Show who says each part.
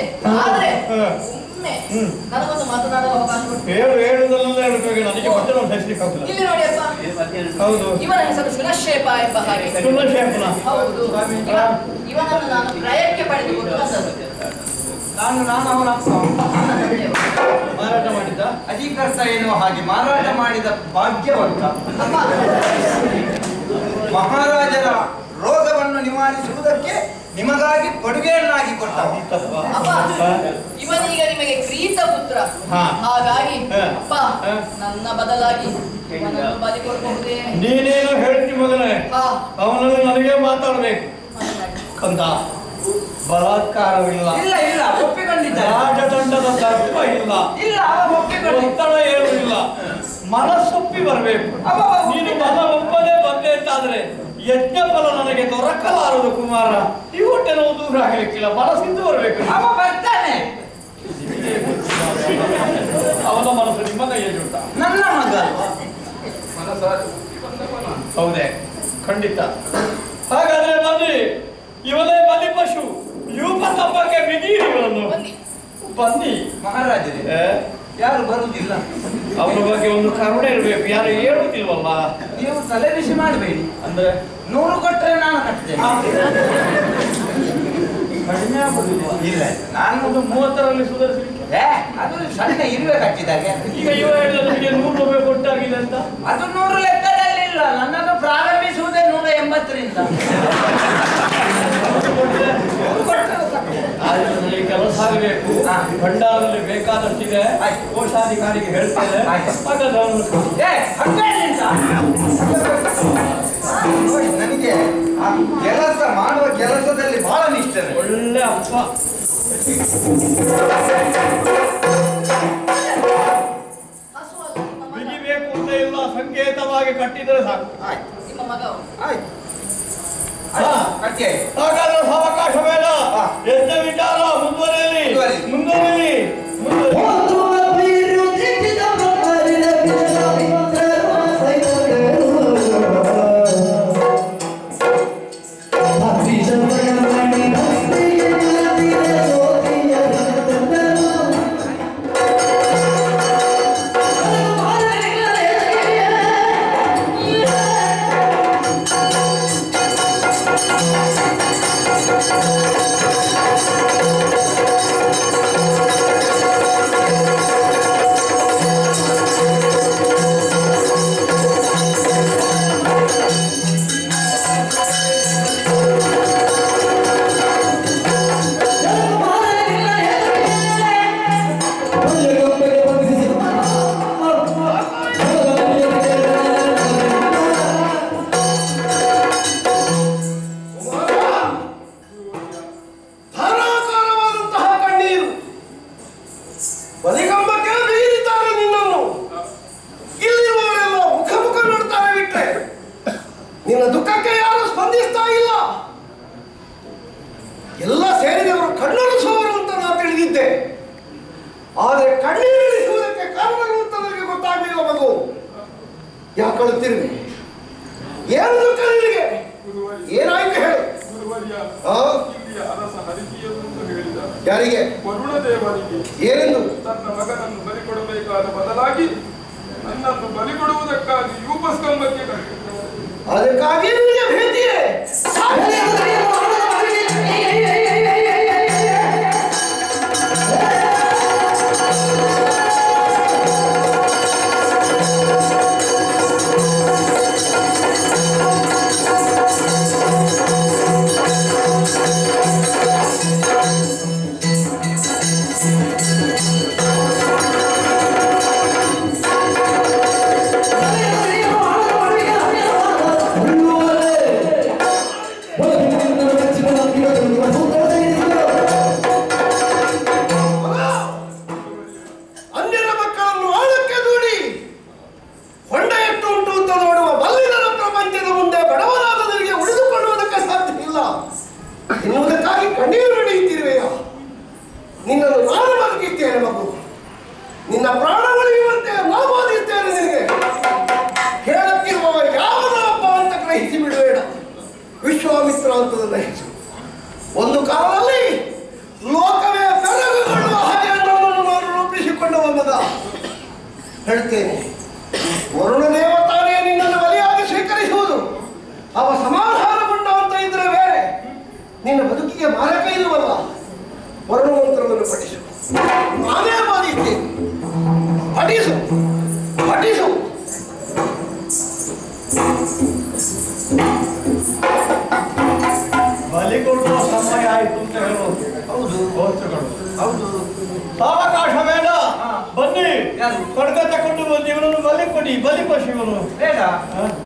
Speaker 1: ಆದ್ರೆ
Speaker 2: ಹ.
Speaker 1: ಒಮ್ಮೆ
Speaker 2: ಹ್ಮ್.
Speaker 1: ನನಗೊಂದು ಮಾತನಾಡಲು ಅವಕಾಶ ಕೊಡಿ
Speaker 2: ಹೇಳು ಹೇಳುವುದೆಲ್ಲ ಹೇಳಬೇಕು ನನಗೆ ವಚನ ಸಹಿಸಲಿಕ್ಕೆ ಆಗುದಿಲ್ಲ
Speaker 1: ಇಲ್ಲಿ ನೋಡಿ ಅಪ್ಪ
Speaker 2: ಹೌದು
Speaker 1: ಇವನ ಹೆಸರು ಶುನಶೇಪ ಎಂಬ ಹಾಗೆ
Speaker 2: ಸುಳ್ಳಶೇಪನ
Speaker 1: ಹೌದು ಇವ- ಇವನನ್ನು ನಾನು ಕ್ರಯಕ್ಕೆ ಪಡೆದುಕೊಂಡು ಬಂದದ್ದು
Speaker 3: ನಾನು ನಾನು ಅವನ ಅಪ್ಪ
Speaker 1: ನನ್ನ ತಂದೆಯವರು.
Speaker 2: ಮಾರಾಟ ಮಾಡಿದ್ದ
Speaker 3: ಅಧಿಕರ್ತ ಎನ್ನುವ ಹಾಗೆ ಮಾರಾಟ ಮಾಡಿದ ಭಾಗ್ಯವಂತ
Speaker 1: ಅಪ್ಪ
Speaker 3: ಮಹಾರಾಜರ ರೋಗವನ್ನು ನಿವಾರಿಸುವುದಕ್ಕೆ ನಿಮಗಾಗಿ ಕೊಡುಗೆಯನ್ನಾಗಿ ಕೊಟ್ಟ
Speaker 2: ತಪ್ಪ
Speaker 1: ಅಪ್ಪ ಇವನೀಗ ನಿಮಗೆ ಕ್ರೀತ ಪುತ್ರ
Speaker 2: ಹಾ.
Speaker 1: ಹಾಗಾಗಿ
Speaker 2: ಹ.
Speaker 1: ಅಪ್ಪ
Speaker 2: ಹ.
Speaker 1: ನನ್ನ ಬದಲಾಗಿ ಇವನನ್ನು ಬಲಿ ಕೊಡಬಹುದೇ
Speaker 2: ನೀನೇನು ಹೇಳ್ತಿ ಮಗನೇ
Speaker 1: ಹಾ
Speaker 2: ಅವನಲ್ಲಿ ನನಗೆ ಮಾತಾಡಬೇಕು ಕಂದ ಬಲಾತ್ಕಾರವಿಲ್ಲ
Speaker 3: ಇಲ್ಲ ಇಲ್ಲ ಒಪ್ಪಿಕೊಂಡಿದ್ದಾರೆ
Speaker 2: ರಾಜದಂಡದ ದರ್ಪ ಇಲ್ಲ
Speaker 3: ಇಲ್ಲ ಅವ ಒಪ್ಪಿಕೊಂಡಿದ್ದ
Speaker 2: ಒತ್ತಡ ಏಳುವುದಿಲ್ಲ ಮನಸ್ಸೊಪ್ಪಿ ಬರಬೇಕು
Speaker 3: ಅಬ್ಬಬ್ಬ.
Speaker 2: ನೀನು ಮನ ಒಪ್ಪದೆ ಬಂದೆ ಅಂತಾದ್ರೆ ಯಜ್ಞ ಫಲ ನನಗೆ ದೊರಕಲಾರದು ಕುಮಾರ ಈ ಹೊಟ್ಟೆ ನೋವು ದೂರ ಆಗಲಿಕ್ಕಿಲ್ಲ ಮನಸ್ಸಿಂದ ಬರಬೇಕು
Speaker 3: ಅವ ಬರ್ತಾನೆ
Speaker 2: ಅವನ ಮನಸ್ಸು ನಿಮ್ಮ ಕೈಯಲ್ಲಿಂಟ
Speaker 3: ನನ್ನ ಮಗ
Speaker 2: ಹೌದೇ ಖಂಡಿತ ಹಾಗಾದ್ರೆ ಬನ್ನಿ ಇವನೇ ಬಲಿ ಪಶು ಯೂಪ ತಪ್ಪಕ್ಕೆ ಬಿಗಿರಿ ಇವನನ್ನು
Speaker 1: ಬನ್ನಿ
Speaker 2: ಬನ್ನಿ
Speaker 3: ಮಹಾರಾಜರೇ
Speaker 2: ಏ?
Speaker 3: ಯಾರು ಬರುವುದಿಲ್ಲ
Speaker 2: ಅವನ ಬಗ್ಗೆ ಒಂದು ಕರುಣೆ ಇರಬೇಕು ಯಾರು ಹೇಳುವುದಿಲ್ವಲ್ಲ
Speaker 3: ನೀವು ತಲೆ ಬಿಸಿ ಮಾಡಬೇಡಿ
Speaker 2: ಅಂದ್ರೆ
Speaker 3: ನೂರು ಕೊಟ್ಟರೆ ನಾನು ಕಟ್ತೇನೆ
Speaker 2: ಕಡಿಮೆ ಆಗುದಿಲ್ವಾ
Speaker 3: ಇಲ್ಲ ನಾನು
Speaker 2: ಒಂದು ಮೂವತ್ತರಲ್ಲಿ ಸುಧಾರಿಸಲಿಕ್ಕೆ
Speaker 3: ಏ, ಅದು ಸಣ್ಣ ಇರುವೆ ಕಟ್ಟಿದಾಗ
Speaker 2: ಈಗ ಇವ ಹೇಳಿದ ನಮಗೆ ನೂರು ರೂಪಾಯಿ ಕೊಟ್ಟಾಗಿದೆ ಅಂತ
Speaker 3: ಅದು ನೂರು ಲೆಕ್ಕದಲ್ಲಿ ಇಲ್ಲ ನನ್ನನ್ನು ಪ್ರಾರಂಭಿಸುವುದೇ ನೂರ ಎಂಬತ್ತರಿಂದ ನೂರು ಕೊಟ್ಟರೆ ಕಟ್ಟುವೆ.
Speaker 2: ಆದ್ರೆ ನನಗೆ ಕೆಲಸ ಆಗಬೇಕು
Speaker 3: ಹಾ.
Speaker 2: ಭಂಡಾರದಲ್ಲಿ ಬೇಕಾದಷ್ಟಿದೆ
Speaker 3: ಆಯ್ತು.
Speaker 2: ಕೋಶಾಧಿಕಾರಿಗೆ ಹೇಳ್ತೇನೆ
Speaker 3: ಆಯ್ತು.
Speaker 2: ಹಾಗಾದ್ರೆ ಅವನು
Speaker 3: ಏ, ಹಂಗೇನಿಲ್ಲ. ನೋಡಿ, ನನಗೆ ಆ ಕೆಲಸ ಮಾಡುವ ಕೆಲಸದಲ್ಲಿ ಬಹಳ ನಿಷ್ಠೆ
Speaker 2: ಒಳ್ಳೆ ಅಪ್ಪ
Speaker 1: ಹಸುವಲ್ಲ ನಿಮ್ಮ ಮಗ
Speaker 2: ಬಿಗಿಬೇಕು ಅಂತ ಇಲ್ಲ ಸಂಕೇತವಾಗಿ ಕಟ್ಟಿದ್ರೆ ಸಾಕು
Speaker 3: ಆಯ್ತು
Speaker 1: ನಿಮ್ಮ ಮಗ ಅವನು.
Speaker 3: ಆಯ್ತು
Speaker 2: ಹಾ.
Speaker 3: ಕಟ್ಟಿ ಆಯ್ತು
Speaker 2: ಹಾಗಾದ್ರೆ ಅವಕಾಶ ಬೇಡ
Speaker 3: ಹಾ.
Speaker 2: ಯಜ್ಞ ವಿಚಾರ ಮುಂದುವರಿಯಲಿ
Speaker 3: ಮುಂದುವರಿಲಿ.
Speaker 2: ಮುಂದುವರಿಲಿ ಮುಂದುವರಿಲಿ
Speaker 4: ಧಾರಾಕಾರವಾದಂತಹ ಕಣ್ಣೀರು ಬಲಿಗಂಬಕ್ಕೆ ಬೀರಿದ್ದಾರೆ ನಿನ್ನನ್ನು ಇಲ್ಲಿರುವವರೆಲ್ಲ ಮುಖ ಮುಖ ನೋಡ್ತಾರೆ ಬಿಟ್ಟರೆ ನಿನ್ನ ದುಃಖಕ್ಕೆ ಯಾರು ಸ್ಪಂದಿಸ್ತಾ ಇಲ್ಲ ಎಲ್ಲ ಸೇರಿದವರು ಕಣ್ಣೊರೆಸುವವರು ಅಂತ ನಾನು ತಿಳಿದಿದ್ದೆ ಆದರೆ ಕಣ್ಣೀರಿಳಿಸುವುದಕ್ಕೆ ಕಾರಣಗಳು ಅಂತ ನನಗೆ ಗೊತ್ತಾಗಲಿಲ್ಲ ಮಗು ಯಾಕೆ ಅಳುತ್ತಿರುವೆ ಏನು ದುಃಖ ನಿನಗೆ ಏನಾಯ್ತು ಹೇಳು
Speaker 5: ಗುರುವರ್ಯ
Speaker 4: ಆ?
Speaker 5: ಇಲ್ಲಿಯ ಅರಸ ಹರಿಕೆಯನ್ನು ಹೇಳಿದ
Speaker 4: ಯಾರಿಗೆ
Speaker 5: ವರುಣದೇವನಿಗೆ
Speaker 4: ಏನೆಂದು
Speaker 5: ತನ್ನ ಮಗನನ್ನು ಬಲಿ ಕೊಡಬೇಕಾದ ಬದಲಾಗಿ ನನ್ನನ್ನು ಬಲಿ ಕೊಡುವುದಕ್ಕಾಗಿ ಯೂಪಸ್ಕಂಬಕ್ಕೆ ಕಟ್ಟಿದ್ದನು.
Speaker 4: ಅದಕ್ಕಾಗಿ ನಿನಗೆ ಭೀತಿಯೇ ಅನ್ಯರ ಮಕ್ಕಳನ್ನು ಆಳಕ್ಕೆ ದೂಡಿ ಹೊಂಡ ಎಷ್ಟು ಉಂಟು ಅಂತ ನೋಡುವ ಬಲ್ಲಿದರ ಪ್ರಪಂಚದ ಮುಂದೆ ಬಡವರಾದವರಿಗೆ ಉಳಿದುಕೊಳ್ಳುವುದಕ್ಕೆ ಸಾಧ್ಯ ಇಲ್ಲ ಎನ್ನುವುದಕ್ಕಾಗಿ ಕಣ್ಣೀರು ನಡೆಯುತ್ತಿರುವೆಯ ನಿನ್ನನ್ನು ನಾನು ಬದುಕಿದ್ದೇನೆ ಮಗು ನಿನ್ನ ಪ್ರಾಣ ಉಳಿಯುವಂತೆ ನಾನು ಬಾಧಿಸ್ತೇನೆ ನಿನಗೆ ಹೇಳುತ್ತಿರುವವ ಯಾವನಪ್ಪ ಅಂತ ಗ್ರಹಿಸಿ ಬಿಡಬೇಡ ವಿಶ್ವಾಮಿತ್ರ ಅಂತದನ್ನ ಹೆಸರು ಒಂದು ಕಾಲದಲ್ಲಿ ಲೋಕವೇ ಬೆರಗಾಗಿ ಹೇಳ್ತೇನೆ ವರುಣ ದೇವತಾನೇ ನಿನ್ನನ್ನು ಬಲಿಯಾಗಿ ಸ್ವೀಕರಿಸುವುದು ಅವ ಸಮಾಧಾನಗೊಂಡ ಅಂತ ಇದ್ರೆ ಬೇರೆ ನಿನ್ನ ಬದುಕಿಗೆ ಮಾರಕ ಇಲ್ಲವಲ್ಲ ವರುಣ ಮಂತ್ರವನ್ನು ಪಠಿಸು ನಾನೇ ಬಾಧಿಸ್ತೇನೆ ಪಠಿಸು ಪಠಿಸು
Speaker 2: ಬಲಿ ಕೊಡುವ ಸಮಯ ಆಯ್ತು ಅಂತ ಹೇಳೋದು
Speaker 3: ಹೌದು
Speaker 2: ಗೋತ್ರಗಳು
Speaker 3: ಹೌದು
Speaker 2: ಸಾವಕಾಶ ಬೇಡ ಬನ್ನಿ
Speaker 3: ಯಾರು?
Speaker 2: ಖಡ್ಗ ತಕೊಂಡು ಬಂದು ಇವನನ್ನು ಬಲಿ ಕೊಡಿ ಬಲಿ ಪಶು ಇವನು
Speaker 3: ಬೇಡ
Speaker 2: ಹ?